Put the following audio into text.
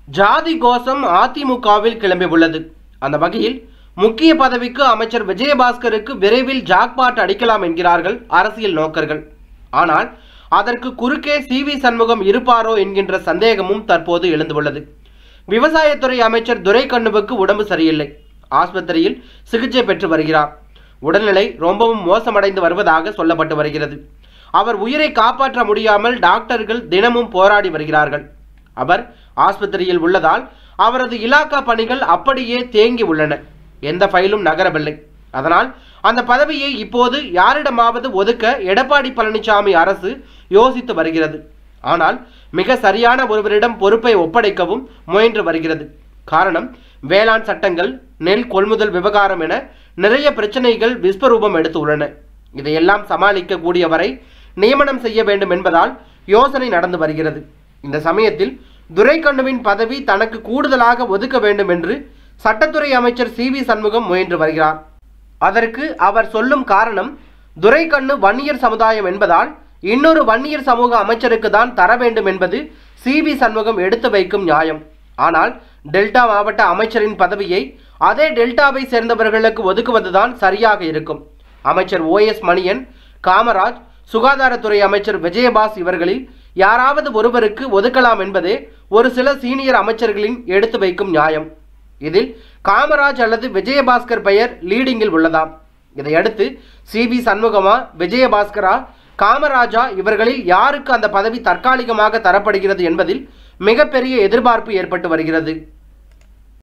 ஜாதி கோஷம் அதிமுகவில் கிளம்பியுள்ளது அந்த வகையில் முக்கிய பதவிக்கு அமைச்சர் விஜயபாஸ்கருக்கு விரைவில் ஜாக்பாட் அடிக்கலாம் என்கிறார்கள் அரசியல் நோக்கர்கள் ஆனால் அதற்கு குறுக்கே சி வி சண்முகம் இருப்பாரோ என்கின்ற சந்தேகமும் தற்போது எழுந்துள்ளது விவசாயத்துறை அமைச்சர் துரைக்கண்ணுவுக்கு உடம்பு சரியில்லை ஆஸ்பத்திரியில் சிகிச்சை பெற்று வருகிறார் உடல்நிலை ரொம்பவும் மோசமடைந்து வருவதாக சொல்லப்பட்டு வருகிறது அவர் உயிரை காப்பாற்ற முடியாமல் டாக்டர்கள் தினமும் போராடி வருகிறார்கள் அவர் ஆஸ்பத்திரியில் உள்ளதால் அவரது இலாக்கா பணிகள் அப்படியே தேங்கி உள்ளன எந்த ஃபைலும் நகரவில்லை அதனால் அந்த பதவியை இப்போது யாரிடமாவது ஒதுக்க எடப்பாடி பழனிசாமி அரசு யோசித்து வருகிறது ஆனால் மிக சரியான ஒருவரிடம் பொறுப்பை ஒப்படைக்கவும் முயன்று வருகிறது காரணம் வேளாண் சட்டங்கள் நெல் கொள்முதல் விவகாரம் என நிறைய பிரச்சனைகள் விஸ்வரூபம் எடுத்து உள்ளன இதையெல்லாம் சமாளிக்க கூடியவரை நியமனம் செய்ய வேண்டும் என்பதால் யோசனை நடந்து வருகிறது இந்த சமயத்தில் துரைக்கண்ணுவின் பதவி தனக்கு கூடுதலாக ஒதுக்க வேண்டும் என்று சட்டத்துறை அமைச்சர் சி வி சண்முகம் முயன்று வருகிறார் அதற்கு அவர் சொல்லும் காரணம் துரைக்கண்ணு வன்னியர் சமுதாயம் என்பதால் இன்னொரு வன்னியர் சமூக அமைச்சருக்கு தான் தர வேண்டும் என்பது சி வி சண்முகம் எடுத்து வைக்கும் நியாயம் ஆனால் டெல்டா மாவட்ட அமைச்சரின் பதவியை அதே டெல்டாவை சேர்ந்தவர்களுக்கு ஒதுக்குவதுதான் சரியாக இருக்கும் அமைச்சர் ஓ எஸ் மணியன் காமராஜ் சுகாதாரத்துறை அமைச்சர் விஜயபாஸ் இவர்களில் யாராவது ஒருவருக்கு ஒதுக்கலாம் என்பதே ஒரு சில சீனியர் அமைச்சர்களின் எடுத்து வைக்கும் நியாயம் இதில் காமராஜ் அல்லது விஜயபாஸ்கர் பெயர் லீடிங்கில் உள்ளதாம் இதையடுத்து சி வி சண்முகமா விஜயபாஸ்கரா காமராஜா இவர்களில் யாருக்கு அந்த பதவி தற்காலிகமாக தரப்படுகிறது என்பதில் மிகப்பெரிய எதிர்பார்ப்பு ஏற்பட்டு வருகிறது